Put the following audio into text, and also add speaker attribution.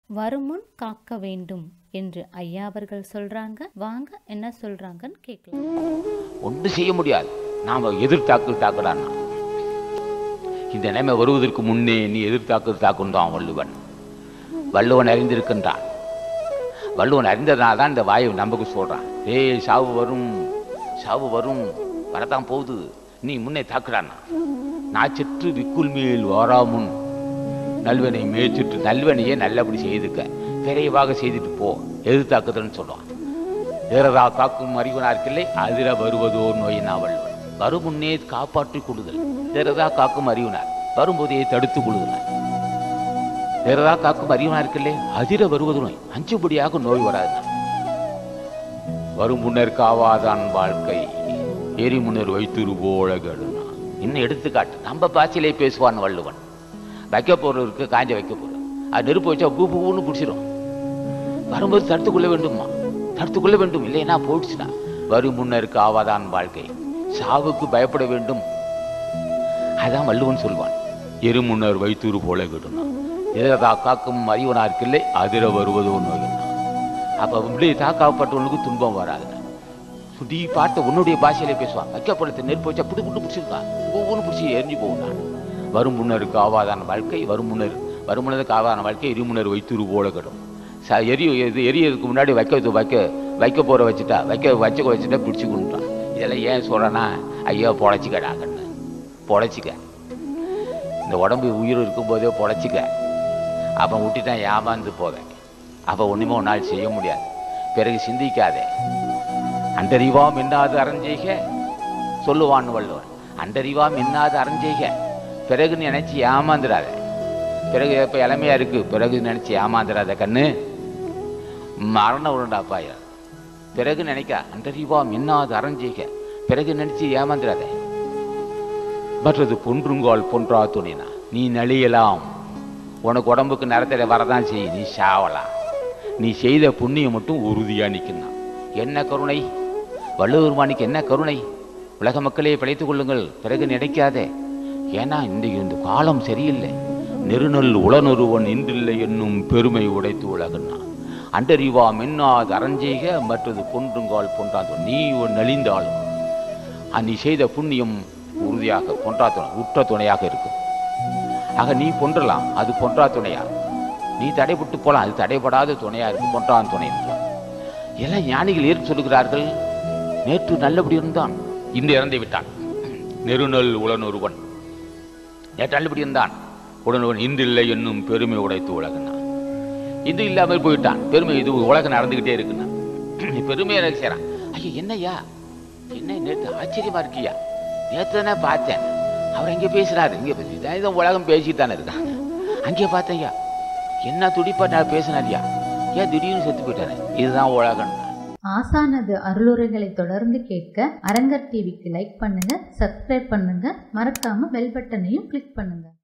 Speaker 1: வருமுன் காக்க வேண்டும் என்று ஐயா அவர்கள் சொல்றாங்க வாங்க என்ன சொல்றாங்கன்னு கேட்கலாம்
Speaker 2: ஒன்றும் செய்ய முடியாது நாம் எதிர்த்தாக்கு தாக்குறான்னா இந்த நிலைமை வருவதற்கு முன்னே நீ எதிர்த்தாக்கு தாக்குன்றான் வள்ளுவன் வள்ளுவன் அறிந்திருக்கின்றான் வள்ளுவன் அறிந்ததுனால தான் இந்த வாயு நமக்கு சொல்றான் ஏய் சாவு வரும் சாவு வரும் வரத்தான் போகுது நீ முன்னே தாக்குறான்னா நான் செற்று விக்குள் மேல் வாராமுன் நல்வனை மேய்ச்சிட்டு நல்வனையே நல்லபடி செய்துக்க விரைவாக செய்துட்டு போ எதிர்த்தாக்குதல்னு சொல்லுவான் வேறதா காக்கும் அறிவனார்க்கில்லை அதிர வருவதோ நோயினா வள்ளுவன் வரும் முன்னே காப்பாற்றி கொள்ளுதல் வேறதா காக்கும் அறிவனார் வரும்போதே தடுத்து கொள்ளுதல் வேறதா காக்கும் அறிவனார்க்கில்லை அதிர வருவது நோய் அஞ்சுபடியாக நோய் வராது வரும் முன்னர் காவாதான் வாழ்க்கை எரி முன்னர் வைத்துரு போல கெடுனா இன்னும் எடுத்துக்காட்டு நம்ம பாசிலே பேசுவான் வள்ளுவன் வைக்க போறவருக்கு காஞ்ச வைக்க போறோம் அது நெருப்பு வச்சா பூ பூன்னு பிடிச்சிரும் வரும்போது தடுத்து கொள்ள வேண்டுமா தடுத்து கொள்ள வேண்டும் இல்லைன்னா போயிடுச்சுன்னா வரும் முன்னருக்கு ஆவாதான் வாழ்க்கை சாவுக்கு பயப்பட வேண்டும் அதான் வள்ளுவன் சொல்வான் எரு முன்னர் வைத்தூர் போல விடணும் எதிரதா காக்கும் அறிவனார்க்கில்லை அதிர வருவதோ நோயினா அப்ப இப்படி தாக்காப்பட்டவனுக்கு துன்பம் வராது சுடி பார்த்த உன்னுடைய பாஷையிலே பேசுவான் வைக்கப்படத்தை நெருப்பு வச்சா புடு புட்டு பிடிச்சிருக்கான் ஒவ்வொன்று பிடிச்சி எரிஞ்சு போகும் வரும் முன்னருக்கு ஆவாதான வாழ்க்கை வரும் முன்னர் வரும் முன்னருக்கு ஆவாதான வாழ்க்கை இரு முன்னர் வைத்தூர் போல கடும் ச எரி இது எரியறதுக்கு முன்னாடி வைக்க வைக்க வைக்க போற வச்சுட்டா வைக்க வச்சுக்க வச்சுட்டா பிடிச்சி கொண்டுட்டான் இதெல்லாம் ஏன் சொல்கிறேன்னா ஐயோ பொழைச்சிக்கடாங்கன்னு பொழைச்சிக்க இந்த உடம்பு உயிர் இருக்கும்போதே பொழைச்சிக்க அப்போ விட்டுட்டான் ஏமாந்து போவேன் அப்போ ஒன்றுமே ஒன்றால் செய்ய முடியாது பிறகு சிந்திக்காதே அண்டறிவாம் என்னாது அறஞ்செய்க சொல்லுவான் வள்ளுவன் அண்டறிவாம் என்னாது அறஞ்செய்க பிறகு நினைச்சு ஏமாந்துடாத பிறகு இப்போ இளமையா இருக்கு பிறகு நினைச்சு ஏமாந்துடாத கண்ணு மரண உருண்டாப்பாயா பிறகு நினைக்க அண்டறிவாம் என்னாது அறஞ்செய்க பிறகு நினைச்சு ஏமாந்துடாத மற்றது பொன்றுங்கால் பொன்றா துணினா நீ நலியலாம் உனக்கு உடம்புக்கு நிறத்தில் வரதான் செய்யும் நீ சாவலாம் நீ செய்த புண்ணியம் மட்டும் உறுதியாக நிற்கணும் என்ன கருணை வள்ளுவர் மாணிக்கு என்ன கருணை உலக மக்களே பிழைத்துக் கொள்ளுங்கள் பிறகு நினைக்காதே ஏன்னா இந்த இந்த காலம் சரியில்லை நெருநல் உளனொருவன் இன்றில்லை என்னும் பெருமை உடைத்து உலகன்னா அண்டறிவா மென்னாது அரஞ்செய்க மற்றது பொன்றுங்கால் பொன்றாது நீ நலிந்தாலும் நீ செய்த புண்ணியம் உறுதியாக பொன்றா துணை உற்ற துணையாக இருக்கும் ஆக நீ பொன்றலாம் அது பொன்றா துணையா நீ தடைபட்டு போலாம் அது தடைபடாத துணையா இருக்கும் பொன்றான் துணை என்றான் எல்லாம் ஞானிகள் ஏற்று சொல்லுகிறார்கள் நேற்று நல்லபடி இருந்தான் இன்று இறந்து விட்டான் நெருநல் உளனொருவன் நேற்று நல்லபடி இருந்தான் உடனொருவன் இன்று இல்லை என்னும் பெருமை உடைத்து உலகனா இது இல்லாமல் போயிட்டான் பெருமை இது உலகம் நடந்துகிட்டே இருக்குன்னா நீ பெருமையை எனக்கு செய்றான் ஐயா என்னய்யா என்ன நேற்று ஆச்சரியமா இருக்கியா நேற்று தானே பார்த்தேன் அவர் அங்கே பேசுறாரு இங்கே பேசி இதான் உலகம் பேசிட்டு தானே இருக்காங்க அங்கே பார்த்தேன்யா என்ன துடிப்பா நான் பேசினாரியா ஏன் திடீர்னு செத்து போயிட்டாரு இதுதான் உலகம்
Speaker 3: ஆசானது அருளுரைகளை தொடர்ந்து கேட்க அரங்கர் டிவிக்கு லைக் பண்ணுங்க சப்ஸ்கிரைப் பண்ணுங்க மறக்காம பெல் பட்டனையும் கிளிக் பண்ணுங்க